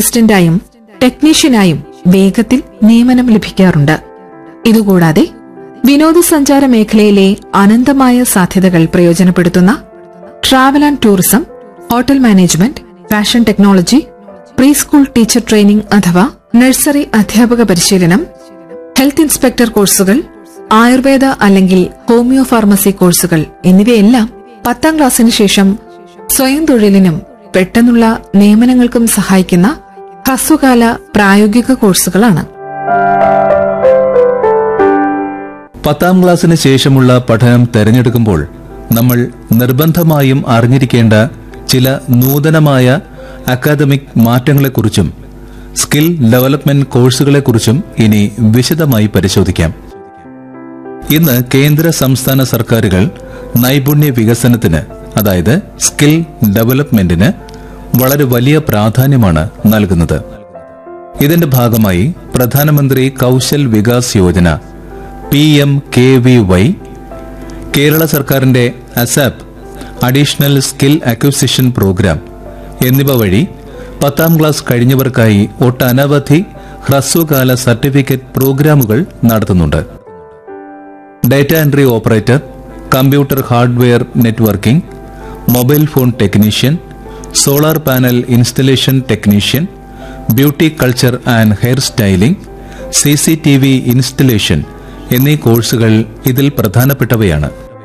അസിസ്റ്റന്റായും ടെക്നീഷ്യനായും വേഗത്തിൽ നിയമനം ലഭിക്കാറുണ്ട് ഇതുകൂടാതെ വിനോദസഞ്ചാര മേഖലയിലെ അനന്തമായ സാധ്യതകൾ പ്രയോജനപ്പെടുത്തുന്ന travel and tourism hotel management fashion technology preschool teacher training അഥവാ നഴ്സറി അധ്യാപക പരിശീലനം ഹെൽത്ത് ഇൻസ്പെക്ടർ കോഴ്സുകൾ ആയുർവേദ അല്ലെങ്കിൽ ഹോമിയോ ഫാർമസി കോഴ്സുകൾ എന്നിവയെല്ലാം പത്താം ക്ലാസ്സിന് ശേഷം സ്വയം തൊഴിലിനും പെട്ടെന്നുള്ള നിയമനങ്ങൾക്കും സഹായിക്കുന്ന ഹ്രസ്വകാല പ്രായോഗിക കോഴ്സുകളാണ് പത്താം ക്ലാസ്സിന് ശേഷമുള്ള പഠനം തെരഞ്ഞെടുക്കുമ്പോൾ നമ്മൾ നിർബന്ധമായും അറിഞ്ഞിരിക്കേണ്ട ചില നൂതനമായ അക്കാദമിക് മാറ്റങ്ങളെക്കുറിച്ചും സ്കിൽ ഡെവലപ്മെന്റ് കോഴ്സുകളെക്കുറിച്ചും ഇനി വിശദമായി പരിശോധിക്കാം ഇന്ന് കേന്ദ്ര സംസ്ഥാന സർക്കാരുകൾ നൈപുണ്യ വികസനത്തിന് അതായത് സ്കിൽ ഡെവലപ്മെന്റിന് വളരെ വലിയ പ്രാധാന്യമാണ് നൽകുന്നത് ഇതിന്റെ ഭാഗമായി Pradhanmantri Kaushal Vikas Yojana P M K V Y Kerala സർക്കാരിന്റെ ASAP additional skill acquisition programme എന്നിവ വഴി പത്താം ക്ലാസ് കഴിഞ്ഞവർക്കായി ഒട്ടനവധി ഹ്രസ്വകാല സർട്ടിഫിക്കറ്റ് പ്രോഗ്രാമുകൾ നടത്തുന്നുണ്ട് data entry operator computer hardware networking mobile phone technician solar panel installation technician beauty culture and hair styling C C T V installation എന്നീ കോഴ്സുകൾ ഇതിൽ പ്രധാനപ്പെട്ടവയാണ്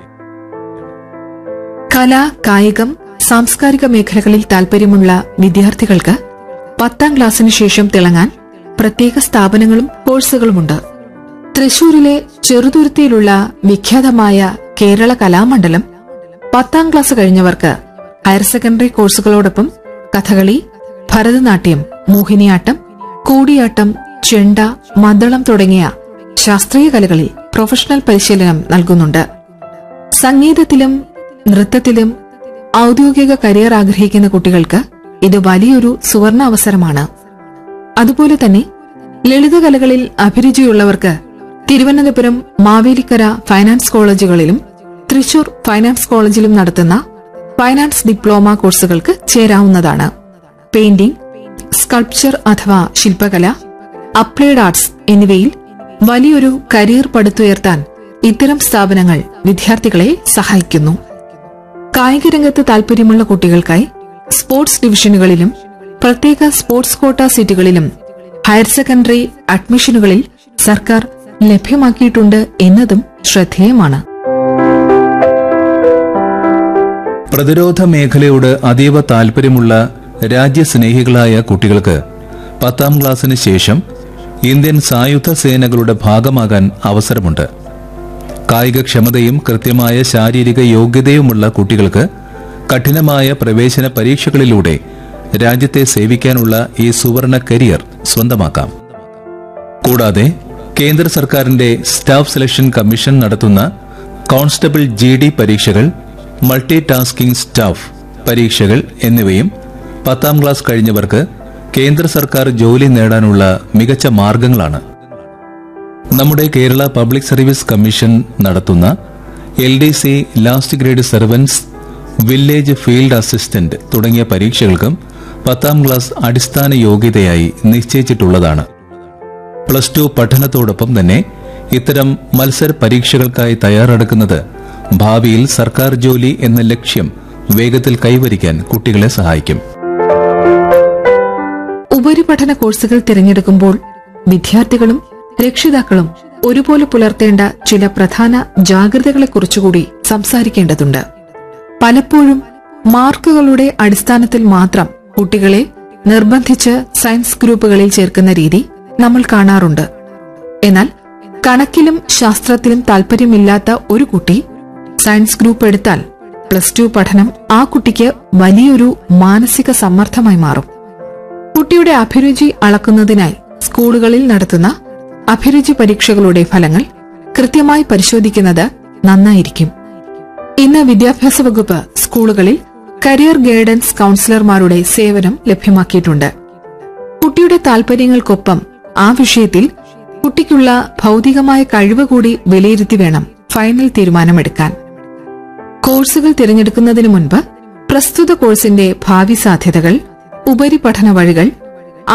കല കായികം സാംസ്കാരിക മേഖലകളിൽ താൽപര്യമുള്ള വിദ്യാർത്ഥികൾക്ക് പത്താം ക്ലാസ്സിന് ശേഷം തിളങ്ങാൻ പ്രത്യേക സ്ഥാപനങ്ങളും കോഴ്സുകളുമുണ്ട് തൃശൂരിലെ ചെറുതുരുത്തിയിലുള്ള വിഖ്യാതമായ കേരള കലാമണ്ഡലം പത്താം ക്ലാസ് കഴിഞ്ഞവർക്ക് ഹയർ സെക്കൻഡറി കോഴ്സുകളോടൊപ്പം കഥകളി ഭരതനാട്യം മോഹിനിയാട്ടം കൂടിയാട്ടം ചെണ്ട മദ്ദളം തുടങ്ങിയ ശാസ്ത്രീയ കലകളിൽ പ്രൊഫഷണൽ പരിശീലനം നൽകുന്നുണ്ട് സംഗീതത്തിലും നൃത്തത്തിലും ഔദ്യോഗിക കരിയർ ആഗ്രഹിക്കുന്ന കുട്ടികൾക്ക് ഇത് വലിയൊരു സുവർണ അവസരമാണ് അതുപോലെ തന്നെ ലളിതകലകളിൽ അഭിരുചിയുള്ളവർക്ക് തിരുവനന്തപുരം മാവേലിക്കര ഫൈനാൻസ് കോളേജുകളിലും തൃശൂർ ഫൈനാൻസ് കോളേജിലും നടത്തുന്ന ഫൈനാൻസ് ഡിപ്ലോമ കോഴ്സുകൾക്ക് ചേരാവുന്നതാണ് പെയിന്റിംഗ് സ്കൾപ്ചർ അഥവാ ശില്പകല അപ്ലൈഡ് ആർട്സ് എന്നിവയിൽ വലിയൊരു കരിയർ പടുത്തുയർത്താൻ ഇത്തരം സ്ഥാപനങ്ങൾ വിദ്യാർത്ഥികളെ സഹായിക്കുന്നു കായിക രംഗത്ത് താൽപര്യമുള്ള കുട്ടികൾക്കായി സ്പോർട്സ് ഡിവിഷനുകളിലും പ്രത്യേക സ്പോർട്സ് കോട്ട സീറ്റുകളിലും ഹയർ സെക്കൻഡറി അഡ്മിഷനുകളിൽ സർക്കാർ ലഭ്യമാക്കിയിട്ടുണ്ട് എന്നതും ശ്രദ്ധേയമാണ് പ്രതിരോധ മേഖലയോട് അതീവ താൽപര്യമുള്ള രാജ്യസ്നേഹികളായ കുട്ടികൾക്ക് പത്താം ക്ലാസ്സിന് ശേഷം ഇന്ത്യൻ സായുധ സേനകളുടെ ഭാഗമാകാൻ അവസരമുണ്ട് കായികക്ഷമതയും കൃത്യമായ ശാരീരിക യോഗ്യതയുമുള്ള കുട്ടികൾക്ക് കഠിനമായ പ്രവേശന പരീക്ഷകളിലൂടെ രാജ്യത്തെ സേവിക്കാനുള്ള ഈ സുവർണ കരിയർ സ്വന്തമാക്കാം കൂടാതെ കേന്ദ്ര സർക്കാരിന്റെ സ്റ്റാഫ് സെലക്ഷൻ കമ്മീഷൻ നടത്തുന്ന കോൺസ്റ്റബിൾ ജി ഡി പരീക്ഷകൾ മൾട്ടി ടാസ്കിംഗ് സ്റ്റാഫ് പരീക്ഷകൾ എന്നിവയും പത്താം ക്ലാസ് കഴിഞ്ഞവർക്ക് കേന്ദ്ര സർക്കാർ ജോലി നേടാനുള്ള മികച്ച മാർഗങ്ങളാണ് നമ്മുടെ കേരള പബ്ലിക് സർവീസ് കമ്മീഷൻ നടത്തുന്ന L D C last grade servants village field assistant തുടങ്ങിയ പരീക്ഷകൾക്കും പത്താം ക്ലാസ് അടിസ്ഥാന യോഗ്യതയായി നിശ്ചയിച്ചിട്ടുള്ളതാണ് പ്ലസ് ടു പഠനത്തോടൊപ്പം തന്നെ ഇത്തരം മത്സര പരീക്ഷകൾക്കായി തയ്യാറെടുക്കുന്നത് ഭാവിയിൽ സർക്കാർ ജോലി എന്ന ലക്ഷ്യം വേഗത്തിൽ കൈവരിക്കാൻ കുട്ടികളെ സഹായിക്കും ഉപരിപഠന കോഴ്സുകൾ തിരഞ്ഞെടുക്കുമ്പോൾ വിദ്യാർത്ഥികളും രക്ഷിതാക്കളും ഒരുപോലെ പുലർത്തേണ്ട ചില പ്രധാന ജാഗ്രതകളെക്കുറിച്ചുകൂടി സംസാരിക്കേണ്ടതുണ്ട് പലപ്പോഴും മാർക്കുകളുടെ അടിസ്ഥാനത്തിൽ മാത്രം കുട്ടികളെ നിർബന്ധിച്ച് സയൻസ് ഗ്രൂപ്പുകളിൽ ചേർക്കുന്ന രീതി നമ്മൾ കാണാറുണ്ട് എന്നാൽ കണക്കിലും ശാസ്ത്രത്തിലും താല്പര്യമില്ലാത്ത ഒരു കുട്ടി സയൻസ് ഗ്രൂപ്പ് എടുത്താൽ പ്ലസ് ടു പഠനം ആ കുട്ടിക്ക് വലിയൊരു മാനസിക സമ്മർദ്ദമായി മാറും കുട്ടിയുടെ അഭിരുചി അളക്കുന്നതിനായി സ്കൂളുകളിൽ നടത്തുന്ന അഭിരുചി പരീക്ഷകളുടെ ഫലങ്ങൾ കൃത്യമായി പരിശോധിക്കുന്നത് നന്നായിരിക്കും ഇന്ന് വിദ്യാഭ്യാസ വകുപ്പ് സ്കൂളുകളിൽ കരിയർ ഗൈഡൻസ് കൌൺസിലർമാരുടെ സേവനം ലഭ്യമാക്കിയിട്ടുണ്ട് കുട്ടിയുടെ താൽപര്യങ്ങൾക്കൊപ്പം ആ വിഷയത്തിൽ കുട്ടിക്കുള്ള ഭൗതികമായ കഴിവ് കൂടി വിലയിരുത്തി വേണം ഫൈനൽ തീരുമാനമെടുക്കാൻ കോഴ്സുകൾ തിരഞ്ഞെടുക്കുന്നതിന് മുൻപ് പ്രസ്തുത കോഴ്സിന്റെ ഭാവി സാധ്യതകൾ ഉപരിപഠന വഴികൾ